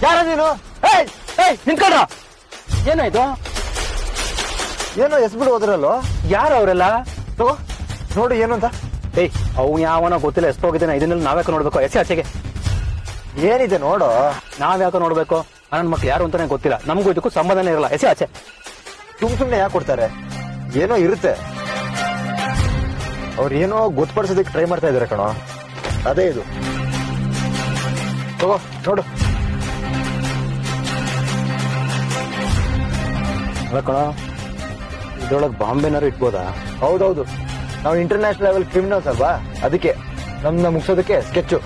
ಯಾರ ನೀನು ಏಯ್ ಏಯ್ ನಿಂತ್ಕೊಂಡ್ರ ಏನಾಯ್ತು ಏನೋ ಎಸ್ಬಿಡು ಹೋದ್ರಲ್ಲೋ ಯಾರು ಅವರೆಲ್ಲ ತಗೋ ನೋಡು ಏನು ಅಂತ ಏಯ್ ಅವ್ ಯಾವನ ಗೊತ್ತಿಲ್ಲ ಎಷ್ಟು ಹೋಗಿದ್ದಾನೆ ಇದನ್ನೆಲ್ಲ ನಾವ್ಯಾಕೆ ನೋಡ್ಬೇಕು ಎಸಿ ಆಚೆಗೆ ಏನಿದೆ ನೋಡು ನಾವ್ ಯಾಕೆ ನೋಡ್ಬೇಕು ನನ್ನ ಮಕ್ಳು ಯಾರು ಅಂತಾನೆ ಗೊತ್ತಿಲ್ಲ ನಮಗೂ ಇದಕ್ಕೂ ಸಂಬಂಧನೇ ಇರಲ್ಲ ಎಸಿ ಆಚೆ ಸುಮ್ ಸುಮ್ನೆ ಯಾಕೆ ಕೊಡ್ತಾರೆ ಏನೋ ಇರುತ್ತೆ ಅವ್ರು ಏನೋ ಗೊತ್ತುಪಡಿಸೋದಕ್ಕೆ ಟ್ರೈ ಮಾಡ್ತಾ ಇದಾರೆ ಕಣೋ ಅದೇ ಇದು ತಗೋ ನೋಡು ಅಲ್ಲ ಕಣ ಇದ್ರೊಳಗೆ ಬಾಂಬೆನಾರು ಇಟ್ಬೋದಾ ಹೌದೌದು ನಾವು ಇಂಟರ್ನ್ಯಾಷನಲ್ ಲೆವೆಲ್ ಕ್ರಿಮಿನಲ್ಸ್ ಅಲ್ವಾ ಅದಕ್ಕೆ ನಮ್ನ ಮುಗಿಸೋದಕ್ಕೆ ಸ್ಕೆಚ್ಚು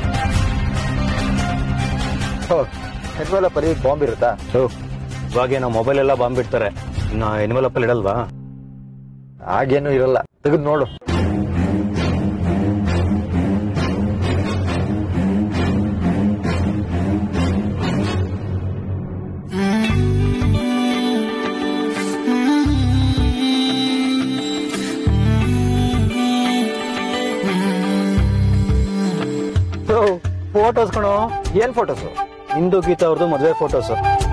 ಪರಿ ಬಾಂಬ್ ಇರುತ್ತಾ ಸೊ ಇವಾಗ ನಾವು ಮೊಬೈಲ್ ಎಲ್ಲ ಬಾಂಬ್ ಇಡ್ತಾರೆ ಇನ್ನು ಎನಿಮಲ್ ಅಲ್ಲಿ ಇಡಲ್ವಾ ಹಾಗೇನು ಇರಲ್ಲ ತೆಗೆದು ನೋಡು ಫೋಟೋಸ್ ಕಣೋ ಏನ್ ಫೋಟೋಸು ಹಿಂದೂ ಗೀತಾ ಅವ್ರದ್ದು ಮದುವೆ ಫೋಟೋಸ್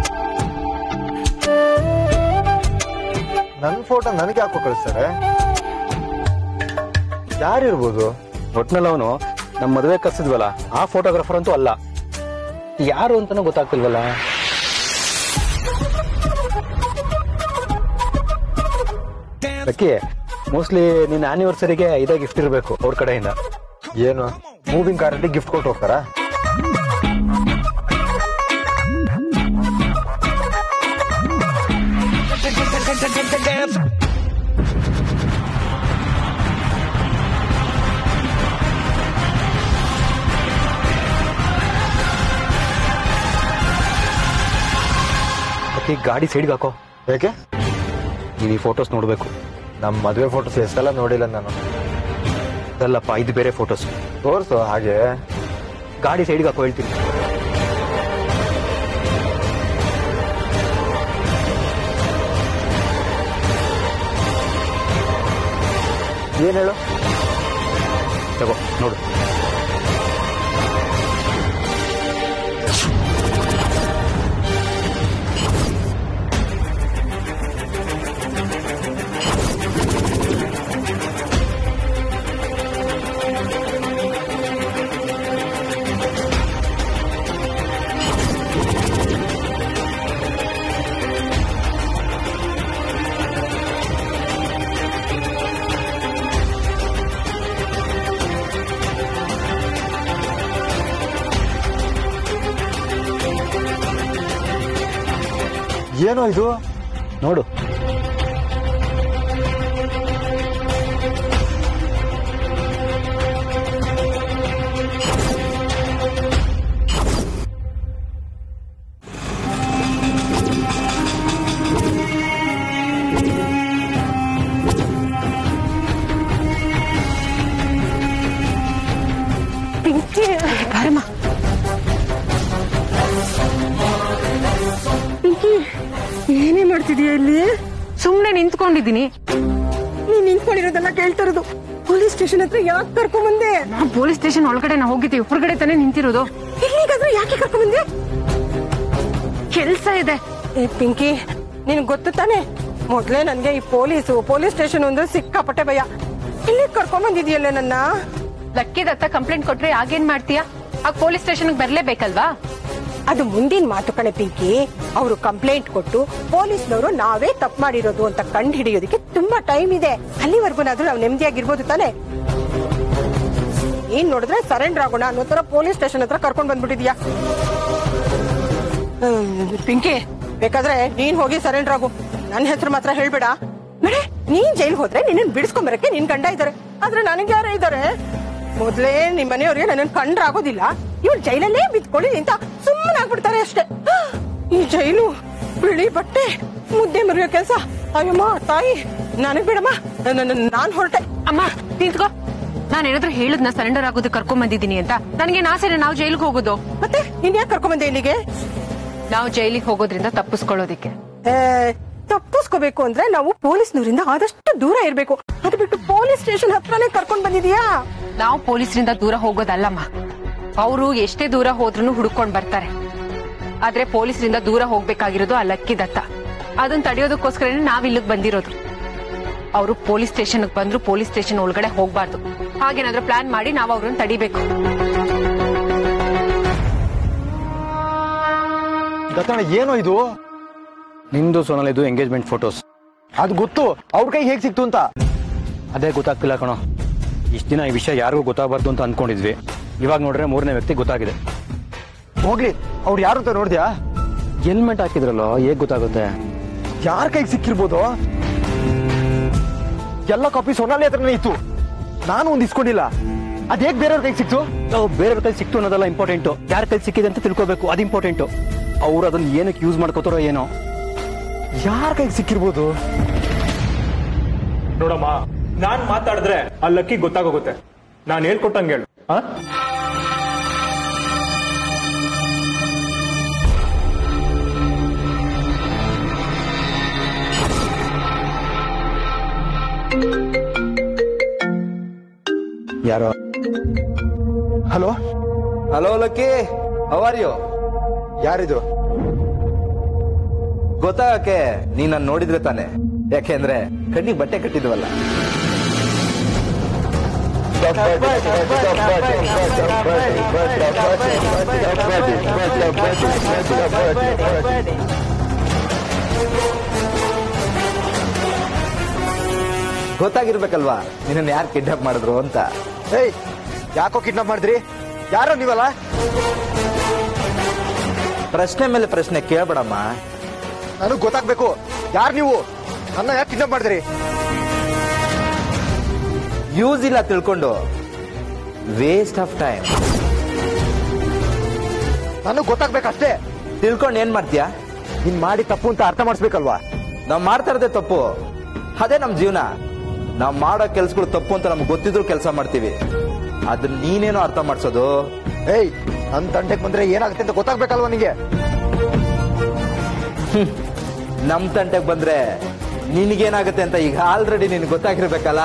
ನನ್ ಫೋಟೋ ನನಗೆ ಹಾಕೋ ಕಳಿಸ್ತಾರೆ ಯಾರಿರ್ಬೋದು ಒಟ್ನಲ್ಲಿ ಅವನು ನಮ್ಮ ಮದುವೆ ಕರ್ಸಿದ್ವಲ್ಲ ಆ ಫೋಟೋಗ್ರಾಫರ್ ಅಂತೂ ಅಲ್ಲ ಯಾರು ಅಂತಾನೂ ಗೊತ್ತಾಗ್ತಿಲ್ವಲ್ಲ ಲಕ್ಕಿ ಮೋಸ್ಟ್ಲಿ ನಿನ್ನ ಆನಿವರ್ಸರಿಗೆ ಇದೇ ಗಿಫ್ಟ್ ಇರಬೇಕು ಅವ್ರ ಕಡೆಯಿಂದ ಏನು ಮೂವಿಂಗ್ ಕಾರಲ್ಲಿ ಗಿಫ್ಟ್ ಕೊಟ್ಟು ಹೋಗ್ತಾರಾ ಲಕ್ಕಿ ಗಾಡಿ ಸೈಡ್ಗೆ ಹಾಕೋ ಯಾಕೆ ನೀನು ಈ ಫೋಟೋಸ್ ನೋಡ್ಬೇಕು ನಮ್ ಮದ್ವೆ ಫೋಟೋಸ್ ಎಷ್ಟೆಲ್ಲ ನೋಡಿಲ್ಲ ನಾನು ಅದಲ್ಲಪ್ಪ ಇದು ಬೇರೆ ಫೋಟೋಸ್ ತೋರ್ಸು ಹಾಗೆ ಗಾಡಿ ಸೈಡ್ಗೆ ಹಾಕೋ ಹೇಳ್ತೀನಿ ಏನ್ ಹೇಳು ತಗೋ ನೋಡು ಏನೋ ಇದು ನೋಡು ಪಿಂಕಿ ಬಾರಮ್ಮ ಪಿಂಕಿ ಏನೇ ಮಾಡ್ತಿದೀಯ ಇಲ್ಲಿ ಸುಮ್ನೆ ನಿಂತ್ಕೊಂಡಿದ್ದೀನಿ ನೀನ್ ನಿಂತ್ಕೊಂಡಿರೋದೆಲ್ಲ ಕೇಳ್ತಾ ಇರೋದು ಪೊಲೀಸ್ ಸ್ಟೇಷನ್ ಹತ್ರ ಯಾಕೆ ಕರ್ಕೊಂಡ್ ಬಂದೆ ನಾವು ಪೊಲೀಸ್ ಸ್ಟೇಷನ್ ಒಳಗಡೆ ನಾವು ಹೋಗಿದ್ದೀವಿ ಹೊರಗಡೆ ತಾನೇ ನಿಂತಿರೋದು ಇಲ್ಲಿಗಾದ್ರೂ ಯಾಕೆ ಕರ್ಕೊಂಡ್ ಬಂದೆ ಕೆಲ್ಸ ಇದೆ ಏ ಪಿಂಕಿ ನಿನ್ ಗೊತ್ತು ತಾನೆ ಮೊದ್ಲೇ ನನ್ಗೆ ಈ ಪೊಲೀಸು ಪೊಲೀಸ್ ಸ್ಟೇಷನ್ ಅಂದ್ರೆ ಸಿಕ್ಕಾಪಟ್ಟೆ ಭಯ ಇಲ್ಲಿ ಕರ್ಕೊಂಡ್ ಬಂದಿದ್ಯಲ್ಲ ನನ್ನ ಲಕ್ಕಿದತ್ತ ಕಂಪ್ಲೇಂಟ್ ಕೊಟ್ರೆ ಆಗೇನ್ ಮಾಡ್ತೀಯಾ ಆ ಪೊಲೀಸ್ ಸ್ಟೇಷನ್ ಬರ್ಲೇಬೇಕಲ್ವಾ ಅದು ಮುಂದಿನ ಮಾತು ಕಣೆ ಪಿಂಕಿ ಅವರು ಕಂಪ್ಲೇಂಟ್ ಕೊಟ್ಟು ಪೊಲೀಸ್ನವರು ನಾವೇ ತಪ್ಪು ಮಾಡಿರೋದು ಅಂತ ಕಂಡು ಹಿಡಿಯೋದಕ್ಕೆ ತುಂಬಾ ಟೈಮ್ ಇದೆ ಅಲ್ಲಿವರೆಗೂನಾದ್ರೂ ನಾವು ನೆಮ್ಮದಿಯಾಗಿರ್ಬೋದು ತಾನೆ ಏನ್ ನೋಡಿದ್ರೆ ಸರೆಂಡರ್ ಆಗೋಣ ಅನ್ನೋ ತರ ಪೊಲೀಸ್ ಸ್ಟೇಷನ್ ಹತ್ರ ಕರ್ಕೊಂಡ್ ಬಂದ್ಬಿಟ್ಟಿದ್ಯಾ ಹ್ಮ್, ಪಿಂಕಿ ಬೇಕಾದ್ರೆ ನೀನ್ ಹೋಗಿ ಸರೆಂಡರ್ ಆಗು ನನ್ನ ಹೆಸರು ಮಾತ್ರ ಹೇಳ್ಬೇಡ ಬೇಡ ನೀನ್ ಜೈಲ್ ಹೋದ್ರೆ ನಿನ್ನ ಬಿಡಿಸ್ಕೊಂಡ್ ಬರಕ್ಕೆ ನಿನ್ ಗಂಡ ಇದ್ದಾರೆ ಆದ್ರೆ ನನಗೆ ಯಾರ ಇದ್ದಾರೆ ಮೊದ್ಲೇ ನಿಮ್ ಮನೆಯವ್ರಿಗೆ ನನ್ನ ಕಂಡ್ರ ಆಗೋದಿಲ್ಲ ಇವ್ರು ಜೈಲಲ್ಲೇ ಬಿದ್ಕೊಳ್ಳಿ ಅಂತ ಸುಮ್ಮನೆ ಆಗ್ಬಿಡ್ತಾರೆ ಅಷ್ಟೇ ಈ ಜೈಲು ಬಿಳಿ ಬಟ್ಟೆ ಮುದ್ದೆ ಮರಿಯೋ ಕೆಲ್ಸ ಅಯ್ಯಮ್ಮ ತಾಯಿ ನನಗ್ ಬಿಡಮ್ಮ ನ- ನ- ನಾನ್ ಹೊರಟೆ ಅಮ್ಮ ನಿಂತ್ಕೋ ನಾನು ಏನಾದ್ರೂ ಹೇಳಿದ್ನ ಸರೆಂಡರ್ ಆಗೋದು ಕರ್ಕೊಂಡ್ ಬಂದಿದ್ದೀನಿ ಅಂತ ನನಗೆ ನಾಸೆನೆ ನಾವು ಜೈಲಿಗೆ ಹೋಗೋದು ಮತ್ತೆ ನೀನ್ ಯಾಕೆ ಕರ್ಕೊಂಡ್ ಬಂದೆ ಇಲ್ಲಿಗೆ ನಾವು ಜೈಲಿಗೆ ಹೋಗೋದ್ರಿಂದ ತಪ್ಪಿಸ್ಕೊಳ್ಳೋದಿಕ್ಕೆ ಏ, ತಪ್ಪಿಸ್ಕೋಬೇಕು ಅಂದ್ರೆ ನಾವು ಪೊಲೀಸ್ನವರಿಂದ ಆದಷ್ಟು ದೂರ ಇರ್ಬೇಕು ಅದು ಬಿಟ್ಟು ಪೊಲೀಸ್ ಸ್ಟೇಷನ್ ಹತ್ರನೇ ಕರ್ಕೊಂಡ್ ಬಂದಿದೀಯಾ ನಾವು ಪೊಲೀಸರಿಂದ ದೂರ ಹೋಗೋದಲ್ಲಮ್ಮ ಅವರು ಎಷ್ಟೇ ದೂರ ಹೋದ್ರೂ ಹುಡ್ಕೊಂಡ್ ಬರ್ತಾರೆ ಆದ್ರೆ ಪೊಲೀಸರಿಂದ ದೂರ ಹೋಗ್ಬೇಕಾಗಿರೋದು ಆ ಲಕ್ಕಿ ದತ್ತ ಅದನ್ನ ತಡೆಯೋದಕ್ಕೋಸ್ಕರನೇ ನಾವ್ ಇಲ್ಲಿಗೆ ಬಂದಿರೋದು ಅವರು ಪೊಲೀಸ್ ಸ್ಟೇಷನ್ ಬಂದ್ರು ಪೊಲೀಸ್ ಸ್ಟೇಷನ್ ಒಳಗಡೆ ಹೋಗ್ಬಾರ್ದು ಹಾಗೇನಾದ್ರೂ ಪ್ಲಾನ್ ಮಾಡಿ ನಾವು ಅವ್ರನ್ನ ತಡಿಬೇಕು ದತ್ತಣ್ಣ ಏನೋ ಇದು ನಿಂದು ಸೋನಲ್ ಇದು ಎಂಗೇಜ್ಮೆಂಟ್ ಫೋಟೋಸ್ ಅದು ಗೊತ್ತು ಅವ್ರ ಕೈ ಹೇಗ್ ಸಿಕ್ತು ಅಂತ ಅದೇ ಗೊತ್ತಾಗ್ತಿಲ್ಲ ಕಣೋ ಇಷ್ಟ ದಿನ ಈ ವಿಷಯ ಯಾರಿಗೂ ಗೊತ್ತಾಗಬಾರ್ದು ಅಂತ ಅನ್ಕೊಂಡಿದ್ವಿ ಇವಾಗ ನೋಡ್ರೆ ಮೂರನೇ ವ್ಯಕ್ತಿ ಗೊತ್ತಾಗಿದೆ ಹೋಗ್ಲಿ ಅವ್ರು ಯಾರು ಅಂತ ನೋಡ್ದ್ಯಾ ಹೆಲ್ಮೆಟ್ ಹಾಕಿದ್ರಲ್ಲೋ ಹೇಗ್ ಗೊತ್ತಾಗುತ್ತೆ ಯಾರ ಕೈಗೆ ಸಿಕ್ಕಿರ್ಬೋದು ಎಲ್ಲ ಕಾಪಿ ಸೊನಾಲಿ ಹತ್ರನೇ ಇತ್ತು ನಾನು ಒಂದ್ ಇಸ್ಕೊಂಡಿಲ್ಲ ಅದ್ ಹೇಗ್ ಬೇರೆಯವ್ರ ಕೈಗೆ ಸಿಕ್ತು ನಾವು ಬೇರೆಯವ್ರ ಕೈ ಸಿಕ್ತು ಅನ್ನೋದಲ್ಲ ಇಂಪಾರ್ಟೆಂಟ್ ಯಾರ ಕೈ ಸಿಕ್ಕಿದೆ ಅಂತ ತಿಳ್ಕೊಬೇಕು ಅದು ಇಂಪಾರ್ಟೆಂಟ್ ಅವ್ರು ಅದನ್ನ ಏನಕ್ಕೆ ಯೂಸ್ ಮಾಡ್ಕೋತಾರೋ ಏನೋ ಯಾರ ಕೈಗೆ ಸಿಕ್ಕಿರ್ಬೋದು ನೋಡಮ್ಮ ನಾನ್ ಮಾತಾಡಿದ್ರೆ ಆ ಲಕ್ಕಿ ಗೊತ್ತಾಗೋಗುತ್ತೆ ನಾನ್ ಹೇಳ್ಕೊಟ್ಟಂಗೆ ಹೇಳು ಆ? ಯಾರೋ hello hello Lucky are you ಯಾರಿದು ಗೊತ್ತಾಗಕ್ಕೆ ನೀನ್ ನನ್ನ ನೋಡಿದ್ರೆ ತಾನೆ ಯಾಕೆಂದ್ರೆ ಕಣ್ಣಿಗೆ ಬಟ್ಟೆ ಕಟ್ಟಿದ್ವಲ್ಲ ಗೊತ್ತಾಗಿರ್ಬೇಕಲ್ವಾ ನಿನ್ನ ಯಾರು ಕಿಡ್ನಾಪ್ ಮಾಡಿದ್ರು ಅಂತ ಏಯ್ ಯಾಕೋ ಕಿಡ್ನಾಪ್ ಮಾಡಿದ್ರಿ ಯಾರೋ ನೀವಲ್ಲ ಪ್ರಶ್ನೆ ಮೇಲೆ ಪ್ರಶ್ನೆ ಕೇಳ್ಬೇಡಮ್ಮ ನನಗ್ ಗೊತ್ತಾಗ್ಬೇಕು ಯಾರು ನೀವು ನನ್ನ ಯಾಕೆ ಕಿಡ್ನಾಪ್ ಮಾಡಿದ್ರಿ ಯೂಸ್ ಇಲ್ಲ ತಿಳ್ಕೊಂಡು ವೇಸ್ಟ್ ಆಫ್ ಟೈಮ್ ನನಗ್ ಗೊತ್ತಾಗ್ಬೇಕಷ್ಟೇ ತಿಳ್ಕೊಂಡು ಏನ್ ಮಾಡ್ತೀಯಾ ನೀನ್ ಮಾಡಿ ತಪ್ಪು ಅಂತ ಅರ್ಥ ಮಾಡಿಸ್ಬೇಕಲ್ವಾ ನಾವ್ ಮಾಡ್ತಾ ಇರೋದೇ ತಪ್ಪು ಅದೇ ನಮ್ ಜೀವನ ನಾವ್ ಮಾಡೋ ಕೆಲ್ಸಗಳು ತಪ್ಪು ಅಂತ ನಮ್ಗೆ ಗೊತ್ತಿದ್ರು ಕೆಲಸ ಮಾಡ್ತೀವಿ ಅದನ್ನ ನೀನೇನೋ ಅರ್ಥ ಮಾಡ್ಸೋದು ಏಯ್ ನನ್ ತಂಟೆಗೆ ಬಂದ್ರೆ ಏನಾಗುತ್ತೆ ಅಂತ ಗೊತ್ತಾಗ್ಬೇಕಲ್ವಾ ನಿಂಗೆ ನಮ್ ತಂಟೆಗೆ ಬಂದ್ರೆ ನಿನಗೇನಾಗುತ್ತೆ ಅಂತ ಈಗ ಆಲ್ರೆಡಿ ನಿನ್ಗೆ ಗೊತ್ತಾಗಿರ್ಬೇಕಲ್ಲ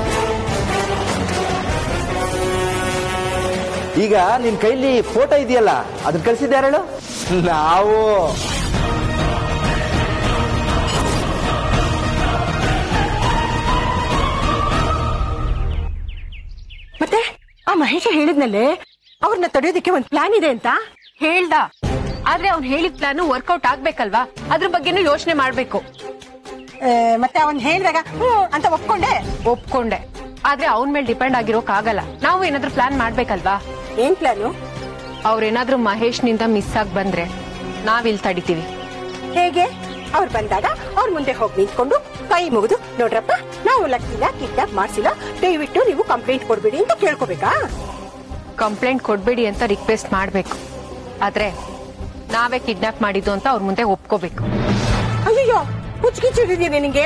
ಈಗ ನಿನ್ ಕೈಲಿ ಫೋಟೋ ಇದೆಯಲ್ಲ ಅದನ್ನ ಕಳ್ಸಿದ್ಯಾರ ಹೇಳು ನಾವು ಮತ್ತೆ ಆ ಮಹೇಶ ಹೇಳಿದ್ನಲ್ಲೇ ಅವ್ರನ್ನ ತಡೆಯೋದಕ್ಕೆ ಒಂದ್ ಪ್ಲಾನ್ ಇದೆ ಅಂತ ಹೇಳ್ದ ಆದ್ರೆ ಅವ್ನ್ ಹೇಳಿದ ಪ್ಲಾನ್ ವರ್ಕೌಟ್ ಆಗ್ಬೇಕಲ್ವಾ ಅದ್ರ ಬಗ್ಗೆನೂ ಯೋಚನೆ ಮಾಡ್ಬೇಕು ಆ, ಮತ್ತೆ ಅವನ್ ಹೇಳಿದಾಗ ಹ್ಮ್ ಅಂತ ಒಪ್ಕೊಂಡೆ ಒಪ್ಕೊಂಡೆ ಆದ್ರೆ ಅವನ್ ಮೇಲೆ ಡಿಪೆಂಡ್ ಆಗಿರೋಕ್ ಆಗಲ್ಲ ನಾವು ಏನಾದ್ರೂ ಪ್ಲಾನ್ ಮಾಡ್ಬೇಕಲ್ವಾ ಏನ್ ಪ್ಲಾನು ಅವ್ರೇನಾದ್ರೂ ಮಹೇಶ್ ನಿಂದ ಮಿಸ್ ಆಗಿ ಬಂದ್ರೆ ನಾವಿಲ್ ತಡಿತೀವಿ ಹೇಗೆ ಅವ್ರು ಬಂದಾಗ ಅವ್ರ ಮುಂದೆ ಹೋಗಿ ನಿಂತ್ಕೊಂಡು ಕೈ ಮುಗಿದು ನೋಡ್ರಪ್ಪ ನಾವು ಲಕ್ಕಿಲ್ಲ ಕಿಡ್ನಾಪ್ ಮಾಡ್ಸಿಲ್ಲ ದಯವಿಟ್ಟು ನೀವು ಕಂಪ್ಲೇಂಟ್ ಕೊಡ್ಬೇಡಿ ಅಂತ ಕೇಳ್ಕೊಬೇಕಾ ಕಂಪ್ಲೇಂಟ್ ಕೊಡ್ಬೇಡಿ ಅಂತ ರಿಕ್ವೆಸ್ಟ್ ಮಾಡ್ಬೇಕು ಆದ್ರೆ ನಾವೇ ಕಿಡ್ನಾಪ್ ಮಾಡಿದ್ದು ಅಂತ ಅವ್ರ ಮುಂದೆ ಒಪ್ಕೋಬೇಕು ಅಯ್ಯೋ ಹುಚ್ಚಿಗಿಚ್ಚಿಡಿದ್ಯಾ ನಿನಗೆ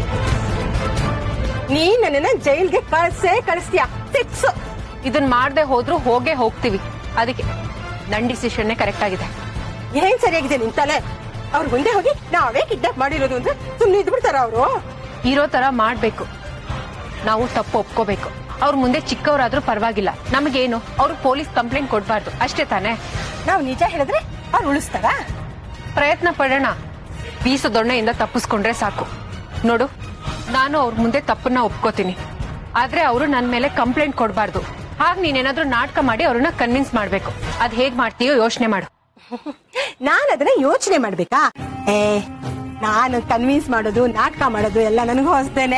ನೀ ನನ್ನನ್ನ ಜೈಲ್ಗೆ ಕಳ್ಸೇ ಕಳಿಸ್ತೀಯ ಫಿಕ್ಸ್ ಇದನ್ ಮಾಡ್ದೆ ಹೋದ್ರು ಹೋಗೇ ಹೋಗ್ತೀವಿ ಅದಕ್ಕೆ ನನ್ ಡಿಸಿಷನ್ನೇ ಕರೆಕ್ಟ್ ಆಗಿದೆ ಏನ್ ಸರಿಯಾಗಿದೆ ನಿನ್ ತಲೆ ಅವ್ರ ಮುಂದೆ ಹೋಗಿ ನಾವೇ ಕಿಡ್ನಾಪ್ ಮಾಡಿರೋದು ಅಂದ್ರೆ ಸುಮ್ಮನೆ ಇದ್ಬಿಡ್ತಾರ ಅವರು ಇರೋ ತರ ಮಾಡ್ಬೇಕು ನಾವು ತಪ್ಪು ಒಪ್ಕೋಬೇಕು ಅವ್ರ ಮುಂದೆ ಚಿಕ್ಕವರಾದ್ರೂ ಪರವಾಗಿಲ್ಲ ನಮಗೇನು ಅವ್ರು ಪೊಲೀಸ್ ಕಂಪ್ಲೇಂಟ್ ಕೊಡ್ಬಾರ್ದು ಅಷ್ಟೇ ತಾನೇ ನಾವು ನಿಜ ಹೇಳಿದ್ರೆ ಅವ್ರು ಉಳಿಸ್ತಾರ ಪ್ರಯತ್ನ ಪಡೋಣ ಬೀಸೋ ದೊಣ್ಣೆಯಿಂದ ತಪ್ಪಿಸ್ಕೊಂಡ್ರೆ ಸಾಕು ನೋಡು ನಾನು ಅವ್ರ ಮುಂದೆ ತಪ್ಪನ್ನ ಒಪ್ಕೋತೀನಿ ಆದ್ರೆ ಅವರು ನನ್ ಮೇಲೆ ಕಂಪ್ಲೇಂಟ್ ಕೊಡ್ಬಾರ್ದು ಹಾಗ ನೀನೇನಾದ್ರೂ ನಾಟಕ ಮಾಡಿ ಅವ್ರನ್ನ ಕನ್ವಿನ್ಸ್ ಮಾಡ್ಬೇಕು ಅದ್ ಹೇಗ್ ಮಾಡ್ತೀಯೋ ಯೋಚನೆ ಮಾಡು ನಾನ್ ಅದನ್ನ ಯೋಚನೆ ಮಾಡ್ಬೇಕಾ ಏ ನಾನು ಕನ್ವಿನ್ಸ್ ಮಾಡೋದು ನಾಟಕ ಮಾಡೋದು ಎಲ್ಲ ನನಗೂ ಹೊಸ್ತೇನೆ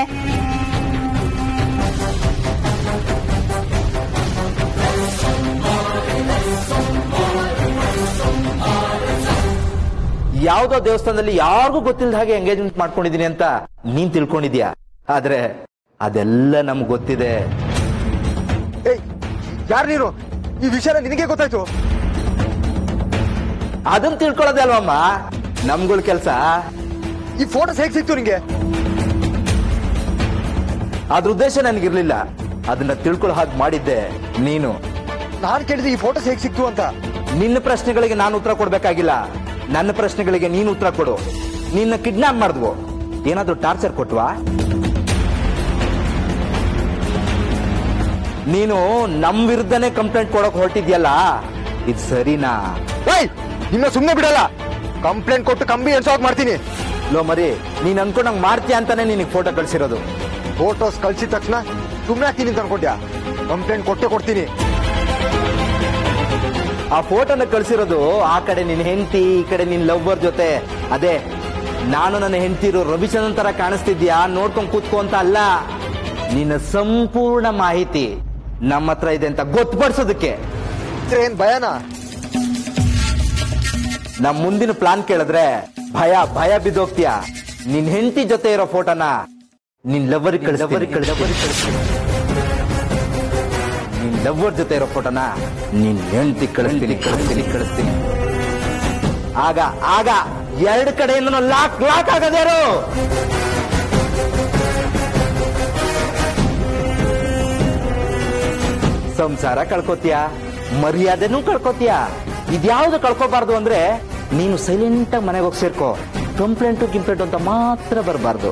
ಯಾವ್ದೋ ದೇವಸ್ಥಾನದಲ್ಲಿ ಯಾರಿಗೂ ಗೊತ್ತಿಲ್ಲದ ಹಾಗೆ ಎಂಗೇಜ್ಮೆಂಟ್ ಮಾಡ್ಕೊಂಡಿದೀನಿ ಅಂತ ನೀನ್ ತಿಳ್ಕೊಂಡಿದ್ಯಾ ಆದ್ರೆ ಅದೆಲ್ಲ ನಮ್ಗೆ ಗೊತ್ತಿದೆ ಏಯ್ ಯಾರು ನೀನು ಈ ವಿಷಯನ ನಿನಗೆ ಗೊತ್ತಾಯ್ತು ಅದನ್ನ ತಿಳ್ಕೊಳ್ಳೋದೇ ಅಲ್ವಮ್ಮ ನಮ್ಗಳ ಕೆಲ್ಸ ಈ ಫೋಟೋಸ್ ಹೇಗ್ ಸಿಕ್ತು ನಿಂಗೆ ಅದ್ರ ಉದ್ದೇಶ ನನಗಿರ್ಲಿಲ್ಲ ಅದನ್ನ ತಿಳ್ಕೊಳ್ಳೋ ಹಾಗೆ ಮಾಡಿದ್ದೆ ನೀನು ನಾನ್ ಕೇಳಿದೆ ಈ ಫೋಟೋಸ್ ಹೇಗ್ ಸಿಕ್ತು ಅಂತ ನಿನ್ನ ಪ್ರಶ್ನೆಗಳಿಗೆ ನಾನು ಉತ್ತರ ಕೊಡ್ಬೇಕಾಗಿಲ್ಲ ನನ್ನ ಪ್ರಶ್ನೆಗಳಿಗೆ ನೀನು ಉತ್ತರ ಕೊಡು ನಿನ್ನ ಕಿಡ್ನಾಪ್ ಮಾಡಿದ್ವು ಏನಾದ್ರೂ ಟಾರ್ಚರ್ ಕೊಟ್ವಾ ನೀನು ನಮ್ ವಿರುದ್ಧನೇ ಕಂಪ್ಲೇಂಟ್ ಕೊಡಕ್ ಹೊರಟಿದ್ಯಲ್ಲ ಇದು ಸರಿನಾ ಏಯ್ ನಿನ್ನ ಸುಮ್ಮನೆ ಬಿಡಲ್ಲ ಕಂಪ್ಲೇಂಟ್ ಕೊಟ್ಟು ಕಂಬಿ ಎಣ್ಸೋಕ್ ಮಾಡ್ತೀನಿ ಲೋ ಮರಿ ನೀನ್ ಅನ್ಕೊಂಡಂಗ್ ಮಾಡ್ತೀಯ ಅಂತಾನೆ ನಿನಗೆ ಫೋಟೋ ಕಳ್ಸಿರೋದು ಫೋಟೋಸ್ ಕಳ್ಸಿದ ತಕ್ಷಣ ಸುಮ್ಮನೆ ಆಗ್ತೀನಿ ಅಂತ ಅನ್ಕೊಂಡ್ಯಾ ಕಂಪ್ಲೇಂಟ್ ಕೊಟ್ಟೆ ಕೊಡ್ತೀನಿ ಆ ಫೋಟೋನ ಕಳ್ಸಿರೋದು ಆ ಕಡೆ ನಿನ್ ಹೆಂಡತಿ ಈ ಕಡೆ ನಿನ್ ಲವ್ವರ್ ಜೊತೆ ಅದೇ ನಾನು ನನ್ನ ಹೆಂಡತಿರು ರವಿಚಂದ್ರನ್ ತರ ಕಾಣಿಸ್ತಿದ್ಯಾ ನೋಡ್ಕೊಂಡ್ ಕೂತ್ಕೋ ಅಂತ ಅಲ್ಲ ನಿನ್ನ ಸಂಪೂರ್ಣ ಮಾಹಿತಿ ನಮ್ಮ ಹತ್ರ ಇದೆ ಅಂತ ಗೊತ್ತುಪಡಿಸೋದಕ್ಕೆ ಇದ್ರೆ ಏನ್ ಭಯನಾ ನಮ್ ಮುಂದಿನ ಪ್ಲಾನ್ ಕೇಳಿದ್ರೆ ಭಯ ಭಯ ಬಿದ್ದೋಗ್ತೀಯ ನಿನ್ ಹೆಂಡತಿ ಜೊತೆ ಇರೋ ಫೋಟೋನ ನಿನ್ ಲವರ್ ನಿನ್ ಲವರ್ ಜೊತೆ ಇರೋ ಫೋಟೋನ ನಿನ್ ಹೆಂಡತಿ ಕಳಿಸ್ತೀನಿ ಕಳಿಸ್ತೀನಿ ಕಳಿಸ್ತೀನಿ ಆಗ ಆಗ ಎರಡು ಕಡೆಯಿಂದ ಲಾಕ್ ಲಾಕ್ ಆಗದ್ಯಾರು ಸಂಸಾರ ಕಳ್ಕೊತೀಯ ಮರ್ಯಾದೆನೂ ಕಳ್ಕೊತೀಯ ಇದ್ಯಾವ್ದು ಕಳ್ಕೊಬಾರ್ದು ಅಂದ್ರೆ ನೀನು ಸೈಲೆಂಟ್ ಆಗಿ ಮನೆಗೆ ಹೋಗಿ ಸೇರ್ಕೋ ಕಂಪ್ಲೇಂಟು ಗಿಂಪ್ಲೇಂಟು ಅಂತ ಮಾತ್ರ ಬರಬಾರ್ದು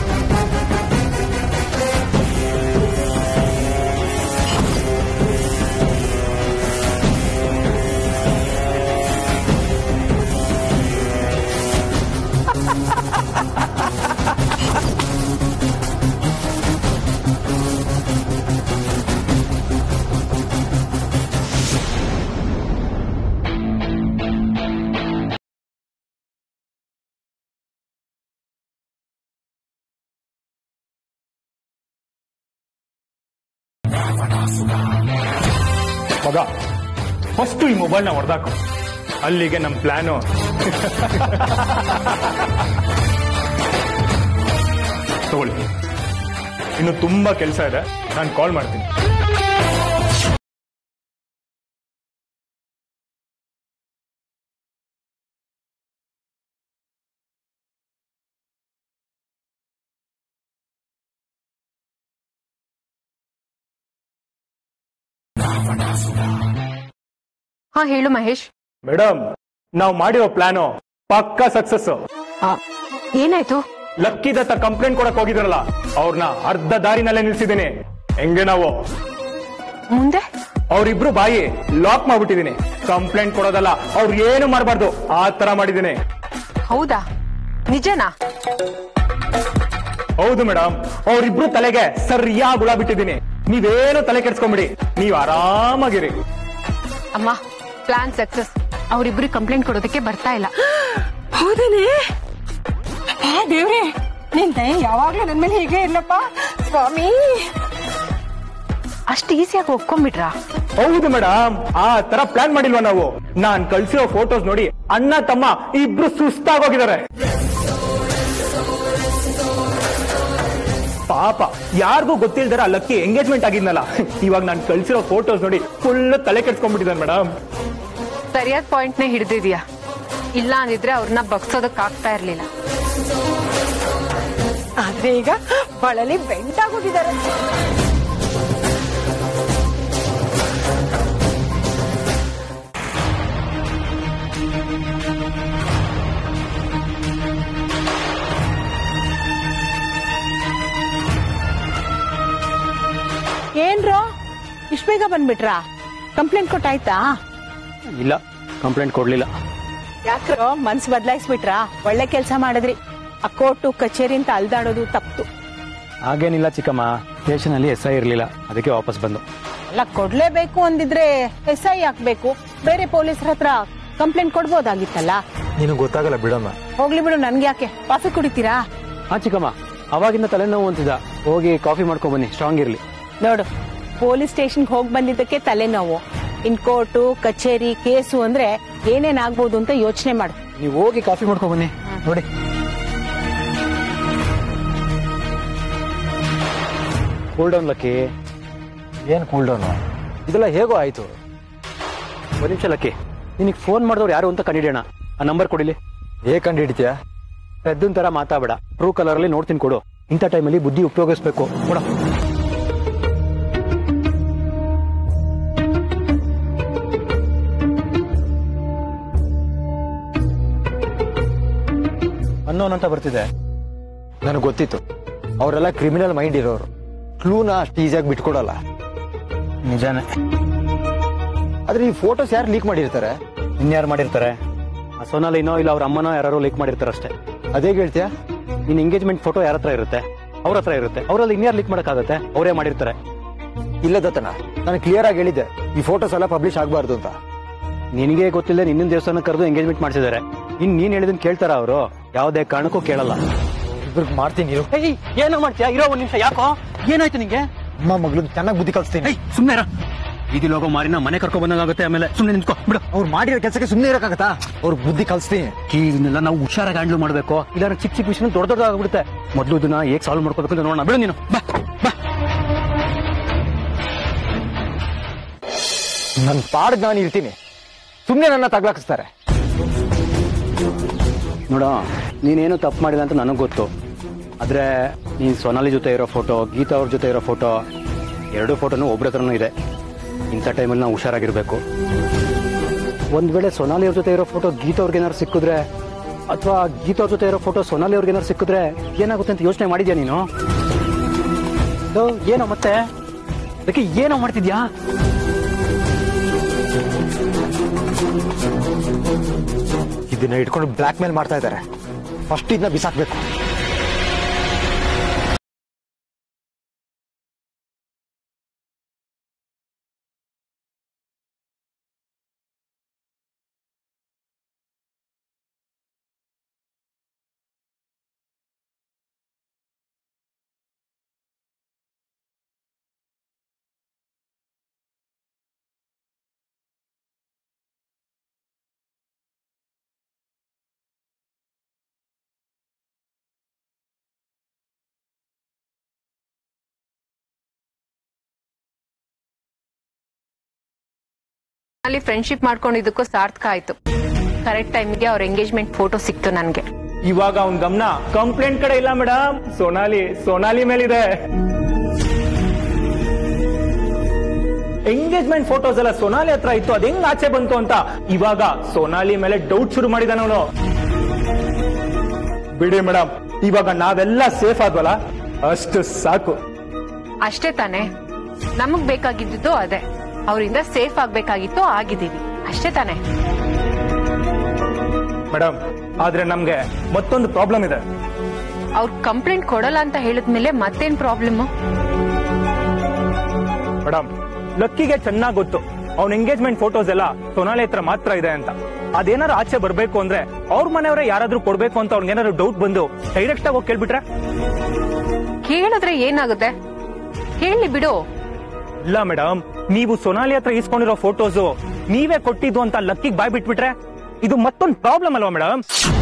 ಮಗ ಫಸ್ಟ್ ಈ ಮೊಬೈಲ್ನ ಹೊಡೆದಾಕು ಅಲ್ಲಿಗೆ ನಮ್ ಪ್ಲಾನು ತಗೊಳ್ಳಿ ಇನ್ನು ತುಂಬಾ ಕೆಲಸ ಇದೆ ನಾನು ಕಾಲ್ ಮಾಡ್ತೀನಿ ಹಾ ಹೇಳು ಮಹೇಶ್ ಮೇಡಮ್ ನಾವು ಮಾಡಿರೋ ಪ್ಲಾನು ಪಕ್ಕಾ ಸಕ್ಸಸ್ ಆ, ಏನಾಯ್ತು ಲಕ್ಕಿ ದತ್ತ ಕಂಪ್ಲೇಂಟ್ ಕೊಡಕ್ ಹೋಗಿದ್ರಲ್ಲ ಅವ್ರನ್ನ ಅರ್ಧ ದಾರಿನಲ್ಲೇ ನಿಲ್ಸಿದ್ದೀನಿ ಹೆಂಗೆ ನಾವು ಮುಂದೆ ಅವ್ರಿಬ್ರು ಬಾಯಿ ಲಾಕ್ ಮಾಡ್ಬಿಟ್ಟಿದೀನಿ ಕಂಪ್ಲೇಂಟ್ ಕೊಡೋದಲ್ಲ ಅವ್ರು ಏನು ಮಾಡಬಾರ್ದು ಆ ತರ ಮಾಡಿದ್ದೀನಿ ಹೌದಾ ನಿಜನಾ ಹೌದು ಮೇಡಮ್ ಅವ್ರಿಬ್ರು ತಲೆಗೆ ಸರಿಯಾಗಿ ಹುಳ ಬಿಟ್ಟಿದ್ದೀನಿ ನೀವೇನು ತಲೆ ಕೆಡ್ಸ್ಕೊಂಬಿಡಿ ನೀವ್ ಆರಾಮಾಗಿರಿ ಅಮ್ಮ ಪ್ಲಾನ್ ಸಕ್ಸಸ್ ಅವರಿಬ್ರು ಕಂಪ್ಲೇಂಟ್ ಕೊಡೋದಕ್ಕೆ ಬರ್ತಾ ಇಲ್ಲ ಹೌದೇನೆ ಆ ದೇವ್ರೆ ನಿನ್ ದಯ ಯಾವಾಗ್ಲೂ ನನ್ ಮೇಲೆ ಹೀಗೆ ಇರ್ಲಪ್ಪ ಸ್ವಾಮಿ ಅಷ್ಟು ಈಸಿಯಾಗಿ ಒಪ್ಕೊಂಡ್ಬಿಟ್ರಾ ಹೌದು ಮೇಡಮ್ ಆ ತರ ಪ್ಲಾನ್ ಮಾಡಿಲ್ವಾ ನಾವು ನಾನ್ ಕಳ್ಸಿರೋ ಫೋಟೋಸ್ ನೋಡಿ ಅಣ್ಣ ತಮ್ಮ ಇಬ್ರು ಸುಸ್ತಾಗೋಗಿದ್ದಾರೆ ಪಾಪ ಯಾರಿಗೂ ಗೊತ್ತಿಲ್ದಾರ ಆ ಲಕ್ಕಿ ಎಂಗೇಜ್ಮೆಂಟ್ ಆಗಿದ್ನಲ್ಲ ಇವಾಗ ನಾನು ಕಳ್ಸಿರೋ ಫೋಟೋಸ್ ನೋಡಿ ಫುಲ್ ತಲೆ ಕೆಡ್ಸ್ಕೊಂಡ್ಬಿಟ್ಟಿದ್ದಾನೆ ಮೇಡಮ್ ಸರಿಯಾದ ಪಾಯಿಂಟ್ನೇ ಹಿಡಿದಿದ್ಯಾ ಇಲ್ಲ ಅಂದಿದ್ರೆ ಅವ್ರನ್ನ ಬಗ್ಸೋದಕ್ ಆಗ್ತಾ ಇರ್ಲಿಲ್ಲ ಆದ್ರೆ ಈಗ ಬಳಲಿ ಬೆಂಟಾಗೋಗಿದ್ದಾರೆ ಏನ್ರೋ ಇಷ್ಟ ಬೇಗ ಬಂದ್ಬಿಟ್ರಾ ಕಂಪ್ಲೇಂಟ್ ಕೊಟ್ಟಾಯ್ತಾ ಇಲ್ಲ ಕಂಪ್ಲೇಂಟ್ ಕೊಡ್ಲಿಲ್ಲ ಯಾಕ್ರೋ ಮನ್ಸ್ ಬದಲಾಯಿಸ್ಬಿಟ್ರಾ ಒಳ್ಳೆ ಕೆಲಸ ಮಾಡಿದ್ರಿ ಆ ಕೋರ್ಟು ಕಚೇರಿ ಅಂತ ಅಲ್ದಾಡೋದು ತಪ್ಪು ಹಾಗೇನಿಲ್ಲ ಚಿಕ್ಕಮ್ಮ ಸ್ಟೇಷನ್ ಅಲ್ಲಿ ಎಸ್ ಐ ಇರ್ಲಿಲ್ಲ ಅದಕ್ಕೆ ವಾಪಸ್ ಬಂದು ಅಲ್ಲ ಕೊಡ್ಲೇಬೇಕು ಅಂದಿದ್ರೆ ಎಸ್ ಐ ಹಾಕ್ಬೇಕು ಬೇರೆ ಪೊಲೀಸರ ಹತ್ರ ಕಂಪ್ಲೇಂಟ್ ಕೊಡ್ಬೋದಾಗಿತ್ತಲ್ಲ ನಿನಗೆ ಗೊತ್ತಾಗಲ್ಲ ಬಿಡಮ್ಮ ಹೋಗ್ಲಿ ಬಿಡು ನನ್ಗೆ ಯಾಕೆ ಕಾಫಿ ಕುಡಿತೀರಾ ಹಾ ಚಿಕ್ಕಮ್ಮ ಅವಾಗಿಂದ ತಲೆನೋವು ಅಂತಿದ್ದ ಹೋಗಿ ಕಾಫಿ ಮಾಡ್ಕೊಂಡ್ ಬನ್ನಿ ಸ್ಟ್ರಾಂಗ್ ಇರ್ಲಿ ನೋಡು ಪೊಲೀಸ್ ಸ್ಟೇಷನ್ಗೆ ಹೋಗಿ ಬಂದಿದ್ದಕ್ಕೆ ತಲೆನೋವು ಇನ್ ಕೋರ್ಟು ಕಚೇರಿ ಕೇಸು ಅಂದ್ರೆ ಏನೇನ್ ಆಗ್ಬೋದು ಅಂತ ಯೋಚನೆ ಮಾಡು ನೀವು ಹೋಗಿ ಕಾಫಿ ಮಾಡ್ಕೊಂಡ್ ಬನ್ನಿ ನೋಡಿ ಕೂಲ್ ಡೌನ್ ಲಕ್ಕಿ ಏನ್ ಕೂಲ್ ಡೌನ್ ಇದೆಲ್ಲ ಹೇಗೋ ಆಯ್ತು ಒಂದ್ ನಿಮಿಷ ಲಕ್ಕಿ ನಿನಗೆ ಫೋನ್ ಮಾಡಿದವ್ರು ಯಾರು ಅಂತ ಕಂಡಿಡಿಯೋಣ ಆ ನಂಬರ್ ಕೊಡಿಲಿ ಹೇಗ್ ಕಂಡು ಹಿಡಿತೀಯ ಪೆದ್ದನ್ ತರ ಮಾತಾಡಬೇಡ ಟ್ರೂ ಕಲರ್ ಅಲ್ಲಿ ನೋಡ್ತೀನಿ ಕೊಡು ಇಂಥ ಟೈಮಲ್ಲಿ ಬುದ್ಧಿ ಉಪಯೋಗಿಸ್ಬೇಕು ಕೊಡ ಅನ್ನೋನ್ ಅಂತ ಬರ್ತಿದೆ ನನಗೆ ಗೊತ್ತಿತ್ತು ಅವರೆಲ್ಲ ಕ್ರಿಮಿನಲ್ ಮೈಂಡ್ ಇರೋರು ಕ್ಲೂನ ಅಷ್ಟು ಈಸಿಯಾಗಿ ಬಿಟ್ಕೊಡಲ್ಲ ನಿಜಾನೇ ಆದ್ರೆ ಈ ಫೋಟೋಸ್ ಯಾರು ಲೀಕ್ ಮಾಡಿರ್ತಾರೆ ಇನ್ಯಾರು ಮಾಡಿರ್ತಾರೆ ಆ ಸೋನಾಲಿನೋ ಇಲ್ಲ ಅವ್ರ ಅಮ್ಮನೋ ಯಾರು ಲೀಕ್ ಮಾಡಿರ್ತಾರೆ ಅಷ್ಟೇ ಅದೇ ಹೇಳ್ತೀಯಾ ನಿನ್ ಎಂಗೇಜ್ಮೆಂಟ್ ಫೋಟೋ ಯಾರ ಹತ್ರ ಇರುತ್ತೆ ಅವ್ರ ಹತ್ರ ಇರುತ್ತೆ ಅವರಲ್ಲಿ ಇನ್ಯಾರು ಲೀಕ್ ಮಾಡಕ್ಕಾಗತ್ತೆ ಅವರೇ ಮಾಡಿರ್ತಾರೆ ಇಲ್ಲ ದತ್ತನ ನಾನು ಕ್ಲಿಯರ್ ಆಗಿ ಹೇಳಿದ್ದೆ ಈ ಫೋಟೋಸ್ ಎಲ್ಲ ಪಬ್ಲಿಷ್ ಆಗಬಾರ್ದು ಅಂತ ನಿನಗೆ ಗೊತ್ತಿಲ್ಲ ನಿನ್ನ ದೇವಸ್ಥಾನ ಕರೆದು ಎಂಗೇಜ್ಮೆಂಟ್ ಮಾಡಿಸಿದ್ದಾರೆ ಇನ್ ನೀನ್ ಹೇಳಿದನ್ ಕೇಳ್ತಾರ ಅವರು ಯಾವುದೇ ಕಾರಣಕ್ಕೂ ಕೇಳಲ್ಲ ಇಬ್ರಿಗೆ ಮಾಡ್ತೀನಿ ಇರು ಏಯ್, ಏನೋ ಮಾಡ್ತೀಯಾ ಇರೋ ಒಂದ್ ನಿಮಿಷ ಯಾಕೋ ಏನಾಯ್ತು ನಿಂಗೆ ಅಮ್ಮ ಮಗಳು ಚೆನ್ನಾಗಿ ಬುದ್ಧಿ ಕಲಿಸ್ತೀನಿ ಏಯ್ ಸುಮ್ನೆ ಇರ ಬೀದಿಲ್ ಹೋಗೋ ಮಾರಿನ ಮನೆ ಕರ್ಕೊ ಬಂದಂಗಾಗುತ್ತೆ ಆಮೇಲೆ ಸುಮ್ನೆ ನಿಂತ್ಕೋ ಬಿಡು ಅವ್ರು ಮಾಡಿರೋ ಕೆಲಸಕ್ಕೆ ಸುಮ್ಮನೆ ಇರಕ್ಕಾಗತ್ತಾ ಅವ್ರ ಬುದ್ಧಿ ಕಲಿಸ್ತೀನಿ ಇದನ್ನೆಲ್ಲ ನಾವು ಹುಷಾರಾಗಿ ಹ್ಯಾಂಡ್ಲ್ ಮಾಡ್ಬೇಕು ಇಲ್ಲ ಚಿಕ್ಕ ಚಿಕ್ಕ ವಿಷಯ ದೊಡ್ಡ ದೊಡ್ಡದಾಗ್ಬಿಡುತ್ತೆ ಮೊದಲು ಇದನ್ನ ಹೇಗ್ ಸಾಲ್ವ್ ಮಾಡ್ಕೋಬೇಕು ಅಂತ ನೋಡೋಣ ಬಿಡು ನೀನು ಬಾ ಬಾ ನನ್ನ ಪಾಡ್ಗೆ ನಾನು ಇರ್ತೀನಿ ಸುಮ್ಮನೆ ನನ್ನ ತಗ್ಲಾಕಿಸ್ತಾರೆ ನೋಡ ನೀನೇನು ತಪ್ಪು ಮಾಡಿಲ್ಲ ಅಂತ ನನಗೆ ಗೊತ್ತು ಆದ್ರೆ ನೀನ್ ಸೊನಾಲಿ ಜೊತೆ ಇರೋ ಫೋಟೋ ಗೀತಾ ಅವ್ರ ಜೊತೆ ಇರೋ ಫೋಟೋ ಎರಡು ಫೋಟೋನು ಒಬ್ರ ಹತ್ರನೂ ಇದೆ ಇಂಥ ಟೈಮಲ್ಲಿ ನಾವು ಹುಷಾರಾಗಿರ್ಬೇಕು ಒಂದ್ ವೇಳೆ ಸೊನಾಲಿ ಅವ್ರ ಜೊತೆ ಇರೋ ಫೋಟೋ ಗೀತಾ ಅವ್ರಿಗೆ ಏನಾದ್ರು ಸಿಕ್ಕಿದ್ರೆ ಅಥವಾ ಗೀತಾ ಅವ್ರ ಜೊತೆ ಇರೋ ಫೋಟೋ ಸೊನಾಲಿ ಅವ್ರಿಗೆ ಏನಾದ್ರು ಸಿಕ್ಕಿದ್ರೆ ಏನಾಗುತ್ತೆ ಅಂತ ಯೋಚನೆ ಮಾಡಿದ್ಯಾ ನೀನು ಲೋ, ಏನೋ ಮತ್ತೆ ಅದಕ್ಕೆ ಏನೋ ಮಾಡ್ತಿದ್ಯಾ ಇದನ್ನ ಇಟ್ಕೊಂಡು ಬ್ಲಾಕ್ ಮೇಲ್ ಮಾಡ್ತಾ ಇದ್ದಾರೆ ಫಸ್ಟ್ ಇದನ್ನ ಬಿಸಾಕ್ಬೇಕು ಅಲ್ಲಿ ಫ್ರೆಂಡ್ಶಿಪ್ ಮಾಡ್ಕೊಂಡಿದ್ದಕ್ಕೂ ಸಾರ್ಥಕ ಆಯ್ತು ಕರೆಕ್ಟ್ ಟೈಮ್ಗೆ ಅವ್ರ ಎಂಗೇಜ್ಮೆಂಟ್ ಫೋಟೋ ಸಿಕ್ತು ನನ್ಗೆ ಇವಾಗ ಅವ್ನ್ ಗಮನ ಕಂಪ್ಲೇಂಟ್ ಕಡೆ ಇಲ್ಲ ಮೇಡಮ್ ಸೋನಾಲಿ ಸೋನಾಲಿ ಮೇಲಿದೆ ಎಂಗೇಜ್ಮೆಂಟ್ ಫೋಟೋಸ್ ಎಲ್ಲ ಸೋನಾಲಿ ಹತ್ರ ಇತ್ತು ಅದ್ ಹೆಂಗ್ ಆಚೆ ಬಂತು ಅಂತ ಇವಾಗ ಸೋನಾಲಿ ಮೇಲೆ ಡೌಟ್ ಶುರು ಮಾಡಿದಾನ ಅವನು ಬಿಡಿ ಮೇಡಮ್ ಇವಾಗ ನಾವೆಲ್ಲ ಸೇಫ್ ಆದ್ವಲ್ಲ ಅಷ್ಟು ಸಾಕು ಅಷ್ಟೇ ತಾನೇ ನಮಗ್ ಬೇಕಾಗಿದ್ದು ಅದೇ ಅವರಿಂದ ಸೇಫ್ ಆಗ್ಬೇಕಾಗಿತ್ತು ಆಗಿದ್ದೀವಿ ಅಷ್ಟೇ ತಾನೇ ಮೇಡಮ್ ಆದ್ರೆ ನಮ್ಗೆ ಮತ್ತೊಂದು ಪ್ರಾಬ್ಲಮ್ ಇದೆ ಅವ್ರ ಕಂಪ್ಲೇಂಟ್ ಕೊಡಲ್ಲ ಅಂತ ಹೇಳಿದ್ಮೇಲೆ ಮತ್ತೇನ್ ಪ್ರಾಬ್ಲಮ್ ಮೇಡಮ್ ಲಕ್ಕಿಗೆ ಚೆನ್ನಾಗ್ ಗೊತ್ತು ಅವ್ನ ಎಂಗೇಜ್ಮೆಂಟ್ ಫೋಟೋಸ್ ಎಲ್ಲ ಸೊನಾಲಿ ಹತ್ರ ಮಾತ್ರ ಇದೆ ಅಂತ ಅದೇನಾರು ಆಚೆ ಬರ್ಬೇಕು ಅಂದ್ರೆ ಅವ್ರ ಮನೆಯವರೇ ಯಾರಾದ್ರೂ ಕೊಡ್ಬೇಕು ಅಂತ ಅವ್ನಿಗೇನಾದ್ರು ಡೌಟ್ ಬಂದು ಡೈರೆಕ್ಟ್ ಆಗಿ ಹೋಗಿ ಕೇಳ್ಬಿಟ್ರೆ ಕೇಳಿದ್ರೆ ಏನಾಗುತ್ತೆ ಹೇಳಿ ಬಿಡು ಇಲ್ಲ ಮೇಡಮ್ ನೀವು ಸೊನಾಲಿ ಹತ್ರ ಇಸ್ಕೊಂಡಿರೋ ಫೋಟೋಸು ನೀವೇ ಕೊಟ್ಟಿದ್ದು ಅಂತ ಲಕ್ಕಿಗೆ ಬಾಯ್ ಬಿಟ್ಬಿಟ್ರೆ ಇದು ಮತ್ತೊಂದು ಪ್ರಾಬ್ಲಮ್ ಅಲ್ವಾ ಮೇಡಮ್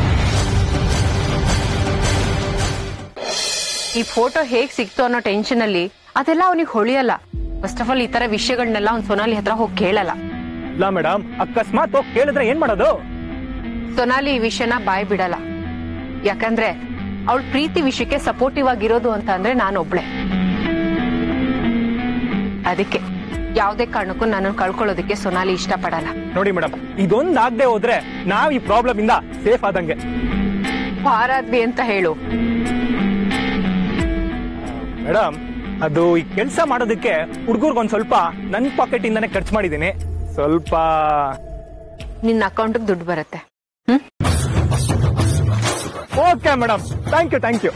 ಈ ಫೋಟೋ ಹೇಗ್ ಸಿಕ್ತು ಅನ್ನೋ ಟೆನ್ಷನ್ ಅಲ್ಲಿ ಅದೆಲ್ಲ ಅವನಿಗೆ ಹೊಳಿಯಲ್ಲ ಫಸ್ಟ್ ಆಫ್ ಆಲ್ ಈ ತರ ವಿಷಯಗಳನ್ನೆಲ್ಲ ಅವ್ನ್ ಸೊನಾಲಿ ಹತ್ರ ಹೋಗಿ ಕೇಳಲ್ಲ ಇಲ್ಲ ಮೇಡಮ್ ಅಕಸ್ಮಾತ್ ಹೋಗಿ ಕೇಳಿದ್ರೆ ಏನ್ ಮಾಡೋದು ಸೊನಾಲಿ ಈ ವಿಷಯನ ಬಾಯ್ ಬಿಡಲ್ಲ ಯಾಕಂದ್ರೆ ಅವಳ ಪ್ರೀತಿ ವಿಷಯಕ್ಕೆ ಸಪೋರ್ಟಿವ್ ಆಗಿರೋದು ಅಂತ ಅಂದ್ರೆ ನಾನೊಬ್ಳೆ ಅದಕ್ಕೆ ಯಾವ್ದೇ ಕಾರಣಕ್ಕೂ ನನ್ನನ್ನು ಕಳ್ಕೊಳ್ಳೋದಕ್ಕೆ ಸೊನಾಲಿ ಇಷ್ಟಪಡಲ್ಲ ನೋಡಿ ಮೇಡಮ್ ಇದೊಂದ್ ಆಗದೆ ಹೋದ್ರೆ ನಾವ್ ಈ ಪ್ರಾಬ್ಲಮ್ ಇಂದ ಸೇಫ್ ಆದಂಗೆ ಪಾರಾದ್ವಿ ಅಂತ ಹೇಳು ಮೇಡಮ್ ಅದು ಈ ಕೆಲಸ ಮಾಡೋದಕ್ಕೆ ಹುಡುಗರ್ಗೊಂದ್ ಸ್ವಲ್ಪ ನನ್ ಪಾಕೆಟ್ ಇಂದಾನೆ ಖರ್ಚು ಮಾಡಿದೀನಿ ಸ್ವಲ್ಪ ನಿನ್ನ ಅಕೌಂಟ್ಗೆ ದುಡ್ಡು ಬರುತ್ತೆ hmm okay madam thank you thank you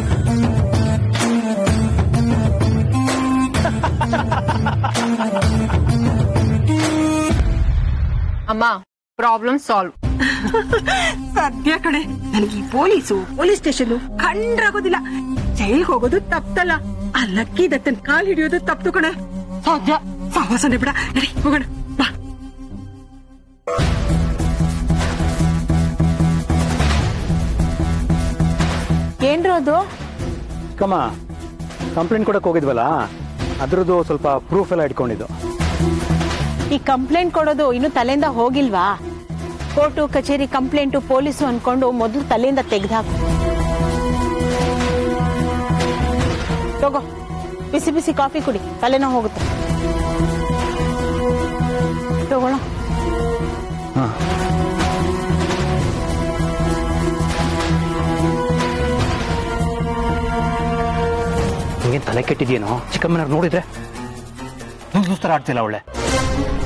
ಅಮ್ಮ ಪ್ರಾಬ್ಲಮ್ ಸಾಲ್ವ್ ಸದ್ಯ ಕಣೆ ನನಗೆ ಈ ಪೊಲೀಸು ಪೊಲೀಸ್ ಸ್ಟೇಷನ್ ಕಂಡ್ರಾಗೋದಿಲ್ಲ ಜೈಲ್ ಹೋಗೋದು ತಪ್ಪಲ್ಲ ಆ ಲಕ್ಕಿ ದತ್ತನ್ ಕಾಲ್ ಹಿಡಿಯೋದು ತಪ್ಪು ಕಣೆ ಸಾಧ್ಯ ಸಾಹಸನೆ ಬಿಡ ನಡಿ ಹೋಗೋಣ ಬಾ ಏನ್ರು ಅದು ಕಮ್ಮ ಕಂಪ್ಲೇಂಟ್ ಕೊಡಕ್ ಹೋಗಿದ್ವಲ್ಲ ಅದ್ರದ್ದು ಸ್ವಲ್ಪ ಪ್ರೂಫ್ ಎಲ್ಲ ಇಟ್ಕೊಂಡಿದ್ದು ಈ ಕಂಪ್ಲೇಂಟ್ ಕೊಡೋದು ಇನ್ನು ತಲೆಯಿಂದ ಹೋಗಿಲ್ವಾ ಕೋರ್ಟು ಕಚೇರಿ ಕಂಪ್ಲೇಂಟು ಪೊಲೀಸು ಅನ್ಕೊಂಡು ಮೊದಲು ತಲೆಯಿಂದ ತೆಗ್ದಾಕು ತಗೋ ಬಿಸಿ ಬಿಸಿ ಕಾಫಿ ಕುಡಿ ತಲೆನೋ ಹೋಗುತ್ತೆ ತಗೋಣ ಹಾ ನಿಂಗೆ ತಲೆ ಕೆಟ್ಟಿದ್ಯೇನೋ ಚಿಕ್ಕಮ್ಮನವ್ರು ನೋಡಿದ್ರೆ ಸುಸ್ತರ ಆಡ್ತಿಲ್ಲ ಅವಳೆ